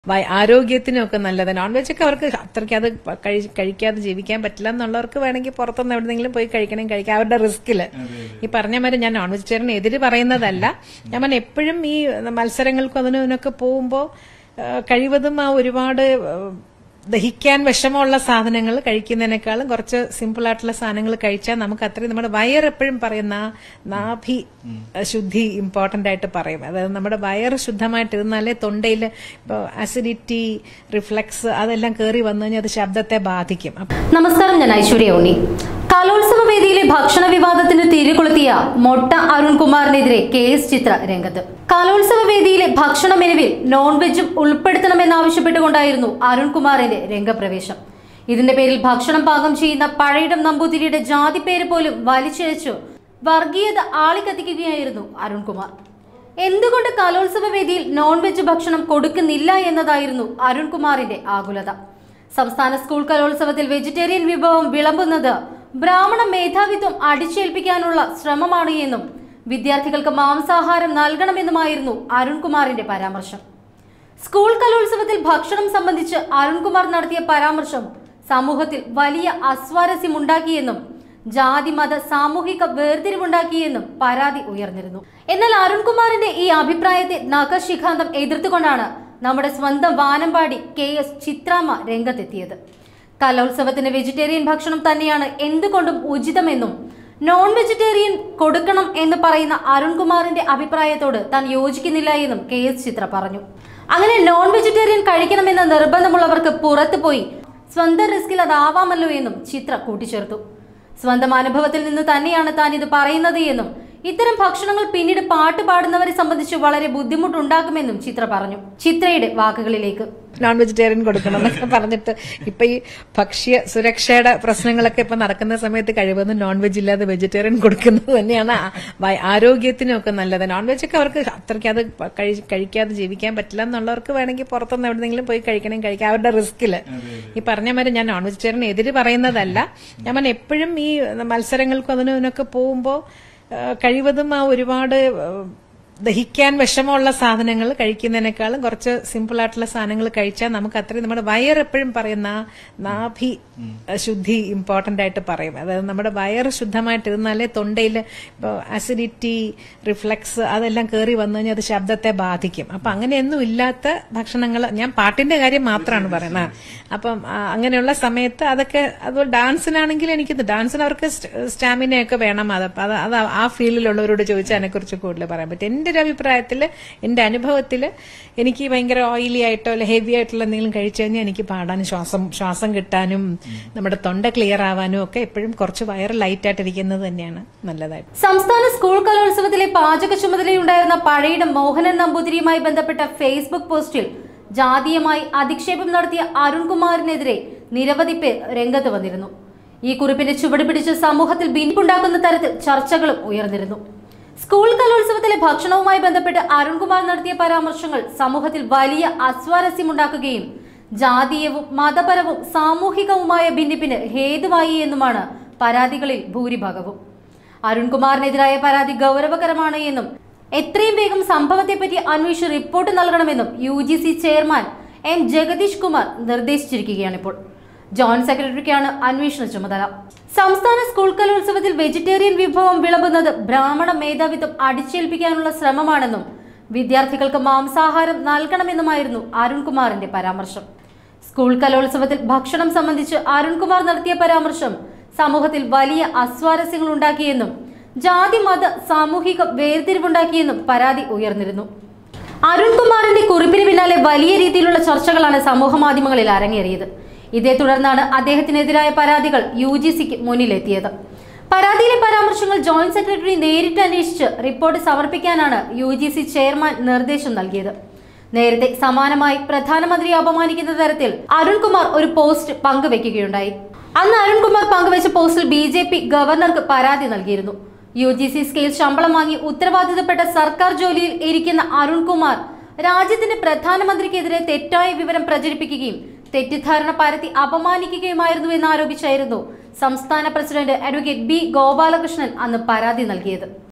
വയ- ആരോഗ്യത്തിനൊക്കെ നല്ലത് non veg ഒക്കെ അവർക്ക് അത്രയ്ക്ക് അത് പ- കഴി- കഴിക്കാതെ ജീവിക്കാൻ പറ്റില്ല എന്നുള്ളവർക്ക് വേണമെങ്കിൽ പുറത്തുനിന്ന് എവിടെന്നെങ്കിലും പോയി കഴിക്കണം കഴിക്കാം അവരുടെ റിസ്കില് ഈ പറഞ്ഞ മാതിരി ഞാൻ നോൺ വെജിറ്റേറിയൻ എതിര് പറയുന്നതല്ല ഞാൻ പറഞ്ഞ എപ്പോഴും ഈ മത്സരങ്ങൾക്കും അതിനും ഇതിനൊക്കെ പോകുമ്പോൾ കഴിവതും ആ ഒരുപാട് ആ, ദഹിക്കാൻ വിഷമമുള്ള സാധനങ്ങൾ കഴിക്കുന്നതിനേക്കാളും കുറച്ച് സിമ്പിൾ ആയിട്ടുള്ള സാധനങ്ങൾ കഴിച്ചാൽ നമുക്ക് അത്രയും നമ്മുടെ വയർ എപ്പോഴും പറയുന്ന ആ നാഭി ശുദ്ധി ഇമ്പോർട്ടന്റ് ആയിട്ട് പറയും അതായത് നമ്മുടെ വയർ ശുദ്ധമായിട്ട് ഇരുന്നാലേ തൊണ്ടയിൽ ഇപ്പോൾ അസിഡിറ്റി റിഫ്ലക്സ് അതെല്ലാം കയറി വന്നു കഴിഞ്ഞാൽ അത് ശബ്ദത്തെ ബാധിക്കും അപ്പൊ നമസ്കാരം ഞാൻ ഐശ്വര്യ ഉണ്ണി കലോത്സവ വേദിയിലെ ഭക്ഷണ വിവാദത്തിന് തിരികൊളുത്തിയ മൊട്ട അരുൺകുമാറിനെതിരെ കെ എസ് ചിത്ര രംഗത്ത് കലോത്സവ വേദിയിലെ ഭക്ഷണ മെനുവിൽ നോൺ വെജും ഉൾപ്പെടുത്തണമെന്നാവശ്യപ്പെട്ടുകൊണ്ടായിരുന്നു അരുൺകുമാറിന്റെ രംഗപ്രവേശം ഇതിന്റെ പേരിൽ ഭക്ഷണം പാകം ചെയ്യുന്ന പഴയിടം നമ്പൂതിരിയുടെ ജാതി പേര് പോലും വലിച്ചിഴച്ചു വർഗീയത ആളിക്കത്തിക്കുകയായിരുന്നു അരുൺകുമാർ എന്തുകൊണ്ട് കലോത്സവ വേദിയിൽ നോൺ വെജ് ഭക്ഷണം കൊടുക്കുന്നില്ല എന്നതായിരുന്നു അരുൺകുമാറിന്റെ ആകുലത സംസ്ഥാന സ്കൂൾ കലോത്സവത്തിൽ വെജിറ്റേറിയൻ വിഭവം വിളമ്പുന്നത് ബ്രാഹ്മണ മേധാവിത്വം അടിച്ചേൽപ്പിക്കാനുള്ള ശ്രമമാണ് എന്നും വിദ്യാർത്ഥികൾക്ക് മാംസാഹാരം നൽകണമെന്നുമായിരുന്നു അരുൺകുമാറിന്റെ പരാമർശം സ്കൂൾ കലോത്സവത്തിൽ ഭക്ഷണം സംബന്ധിച്ച് അരുൺകുമാർ നടത്തിയ പരാമർശം സമൂഹത്തിൽ വലിയ അസ്വാരസ്യമുണ്ടാക്കിയെന്നും ജാതി മത സാമൂഹിക വേർതിരിവുണ്ടാക്കിയെന്നും പരാതി ഉയർന്നിരുന്നു എന്നാൽ അരുൺകുമാറിന്റെ ഈ അഭിപ്രായത്തെ നഖശിഖാന്തം എതിർത്തുകൊണ്ടാണ് നമ്മുടെ സ്വന്തം വാനമ്പാടി കെ എസ് ചിത്രാമ്മ രംഗത്തെത്തിയത് കലോത്സവത്തിന് വെജിറ്റേറിയൻ ഭക്ഷണം തന്നെയാണ് എന്തുകൊണ്ടും ഉചിതമെന്നും നോൺ വെജിറ്റേറിയൻ കൊടുക്കണം എന്ന് പറയുന്ന അരുൺകുമാറിന്റെ അഭിപ്രായത്തോട് താൻ യോജിക്കുന്നില്ല എന്നും കെ എസ് ചിത്ര പറഞ്ഞു അങ്ങനെ നോൺ വെജിറ്റേറിയൻ കഴിക്കണമെന്ന നിർബന്ധമുള്ളവർക്ക് പുറത്തു പോയി സ്വന്തം റിസ്കിൽ അതാവാമല്ലോ എന്നും ചിത്ര കൂട്ടിച്ചേർത്തു സ്വന്തം അനുഭവത്തിൽ നിന്ന് തന്നെയാണ് താൻ ഇത് പറയുന്നത് എന്നും ഇത്തരം ഭക്ഷണങ്ങൾ പിന്നീട് പാട്ട് പാടുന്നവരെ സംബന്ധിച്ച് വളരെ ബുദ്ധിമുട്ടുണ്ടാക്കുമെന്നും ചിത്ര പറഞ്ഞു ചിത്രയുടെ വാക്കുകളിലേക്ക് നോൺ വെജിറ്റേറിയൻ കൊടുക്കണം എന്നൊക്കെ പറഞ്ഞിട്ട് ഇപ്പൊ ഈ ഭക്ഷ്യ സുരക്ഷയുടെ പ്രശ്നങ്ങളൊക്കെ ഇപ്പൊ നടക്കുന്ന സമയത്ത് കഴിവതും നോൺ വെജ് ഇല്ലാതെ വെജിറ്റേറിയൻ കൊടുക്കുന്നത് തന്നെയാണ് ആ- വയ- ആരോഗ്യത്തിനൊക്കെ നല്ലത് നോൺ വെജ് ഒക്കെ അവർക്ക് അത്രയ്ക്ക് അത് പ- കഴി- കഴിക്കാതെ ജീവിക്കാൻ പറ്റില്ല എന്നുള്ളവർക്ക് വേണമെങ്കിൽ പുറത്തുനിന്ന് എവിടെന്നെങ്കിലും പോയി കഴിക്കണം കഴിക്കാം അവരുടെ റിസ്കില് ഈ പറഞ്ഞ മാതിരി ഞാൻ നോൺ വെജിറ്റേറിയൻ എതിര് പറയുന്നതല്ല ഞാൻ പറഞ്ഞ എപ്പോഴും ഈ മത്സരങ്ങൾക്കും അതിനും ഇതിനൊക്കെ പോകുമ്പോൾ കഴിവതും ആ ഒരുപാട് ആ, ദഹിക്കാൻ വിഷമമുള്ള സാധനങ്ങൾ കഴിക്കുന്നതിനേക്കാളും കുറച്ച് സിമ്പിൾ ആയിട്ടുള്ള സാധനങ്ങൾ കഴിച്ചാൽ നമുക്ക് അത്രയും നമ്മുടെ വയർ എപ്പോഴും പറയുന്ന ആ നാഭി ശുദ്ധി ഇമ്പോർട്ടന്റ് ആയിട്ട് പറയും അതായത് നമ്മുടെ വയർ ശുദ്ധമായിട്ട് ഇരുന്നാലേ തൊണ്ടയിൽ ഇപ്പോൾ അസിഡിറ്റി റിഫ്ലക്സ് അതെല്ലാം കയറി വന്നു കഴിഞ്ഞാൽ അത് ശബ്ദത്തെ ബാധിക്കും അപ്പൊ അങ്ങനെയൊന്നും ഇല്ലാത്ത ഭക്ഷണങ്ങൾ ഞാൻ പാട്ടിന്റെ കാര്യം മാത്രമാണ് പറയുന്നത് അപ്പം ആ, അങ്ങനെയുള്ള സമയത്ത് അതൊക്കെ അതുപോലെ ഡാൻസിനാണെങ്കിൽ എനിക്കിത് ഡാൻസിന് അവർക്ക് സ്റ്റാമിനയൊക്കെ വേണം അത് അപ്പൊ അത് അത് ആ ഫീൽഡിലുള്ളവരോട് ചോദിച്ചാൽ അതിനെക്കുറിച്ച് കൂടുതൽ പറയാൻ പറ്റും എന്റെ ഒരു അഭിപ്രായത്തിൽ എന്റെ അനുഭവത്തിൽ എനിക്ക് ഭയങ്കര ഓയിലി ആയിട്ടോ അല്ലെ ഹെവി ആയിട്ടുള്ള എന്തെങ്കിലും കഴിച്ചു കഴിഞ്ഞാൽ എനിക്ക് പാടാനും ശ്വാസം ശ്വാസം കിട്ടാനും നമ്മുടെ തൊണ്ട ക്ലിയർ ആവാനും ഒക്കെ എപ്പോഴും കുറച്ച് വയറ് ലൈറ്റ് ആയിട്ടിരിക്കുന്നത് തന്നെയാണ് നല്ലതായിട്ട് സംസ്ഥാന സ്കൂൾ കലോത്സവത്തിലെ പാചക ചുമതലയുണ്ടായിരുന്ന പഴയിടം മോഹനൻ നമ്പൂതിരിയുമായി ബന്ധപ്പെട്ട ഫേസ്ബുക്ക് പോസ്റ്റിൽ ജാതീയമായി അധിക്ഷേപം നടത്തിയ അരുൺകുമാറിനെതിരെ നിരവധി പേർ രംഗത്ത് വന്നിരുന്നു ഈ കുറിപ്പിന്റെ ചുവട് പിടിച്ച് സമൂഹത്തിൽ ഭിന്നിപ്പുണ്ടാക്കുന്ന തരത്തിൽ ചർച്ചകളും ഉയർന്നിരുന്നു സ്കൂൾ കലോത്സവത്തിലെ ഭക്ഷണവുമായി ബന്ധപ്പെട്ട് അരുൺകുമാർ നടത്തിയ പരാമർശങ്ങൾ സമൂഹത്തിൽ വലിയ അസ്വാരസ്യമുണ്ടാക്കുകയും ജാതീയവും മതപരവും സാമൂഹികവുമായ ഭിന്നിപ്പിന് ഹേതുവായി എന്നുമാണ് പരാതികളിൽ ഭൂരിഭാഗവും അരുൺകുമാറിനെതിരായ പരാതി ഗൗരവകരമാണ് എന്നും എത്രയും വേഗം സംഭവത്തെപ്പറ്റി അന്വേഷിച്ച് റിപ്പോർട്ട് നൽകണമെന്നും U G C chairman N Jagadish Kumar നിർദ്ദേശിച്ചിരിക്കുകയാണിപ്പോൾ ജോയിന്റ് സെക്രട്ടറിക്കാണ് അന്വേഷണ ചുമതല സംസ്ഥാന സ്കൂൾ കലോത്സവത്തിൽ വെജിറ്റേറിയൻ വിഭവം വിളമ്പുന്നത് ബ്രാഹ്മണ മേധാവിത്വം അടിച്ചേൽപ്പിക്കാനുള്ള ശ്രമമാണെന്നും വിദ്യാർത്ഥികൾക്ക് മാംസാഹാരം നൽകണമെന്നുമായിരുന്നു അരുൺകുമാറിന്റെ പരാമർശം സ്കൂൾ കലോത്സവത്തിൽ ഭക്ഷണം സംബന്ധിച്ച് അരുൺകുമാർ നടത്തിയ പരാമർശം സമൂഹത്തിൽ വലിയ അസ്വാരസ്യങ്ങൾ ഉണ്ടാക്കിയെന്നും ജാതി മത സാമൂഹിക വേർതിരിവുണ്ടാക്കിയെന്നും പരാതി ഉയർന്നിരുന്നു അരുൺകുമാറിന്റെ കുറിപ്പിന് പിന്നാലെ വലിയ രീതിയിലുള്ള ചർച്ചകളാണ് സമൂഹ മാധ്യമങ്ങളിൽ അരങ്ങേറിയത് ഇതേ തുടർന്നാണ് അദ്ദേഹത്തിനെതിരായ പരാതികൾ യു ജി സിക്ക് മുന്നിലെത്തിയത് പരാതിയിലെ പരാമർശങ്ങൾ ജോയിന്റ് സെക്രട്ടറി നേരിട്ട് അന്വേഷിച്ച് റിപ്പോർട്ട് സമർപ്പിക്കാനാണ് യു ജി സി ചെയർമാൻ നിർദ്ദേശം നൽകിയത് നേരത്തെ സമാനമായി പ്രധാനമന്ത്രിയെ അപമാനിക്കുന്ന തരത്തിൽ അരുൺകുമാർ ഒരു പോസ്റ്റ് പങ്കുവെക്കുകയുണ്ടായി അന്ന് അരുൺകുമാർ പങ്കുവച്ച പോസ്റ്റിൽ ബി ജെ പി ഗവർണർക്ക് പരാതി നൽകിയിരുന്നു യു ജി സി സ്കെയിൽ ശമ്പളം വാങ്ങി ഉത്തരവാദിത്തപ്പെട്ട സർക്കാർ ജോലിയിൽ ഇരിക്കുന്ന അരുൺകുമാർ രാജ്യത്തിന്റെ പ്രധാനമന്ത്രിക്കെതിരെ തെറ്റായ വിവരം പ്രചരിപ്പിക്കുകയും തെറ്റിദ്ധാരണ പരത്തി അപമാനിക്കുകയുമായിരുന്നു എന്ന് ആരോപിച്ചായിരുന്നു സംസ്ഥാന പ്രസിഡന്റ് അഡ്വക്കേറ്റ് ബി ഗോപാലകൃഷ്ണൻ അന്ന് പരാതി നൽകിയത്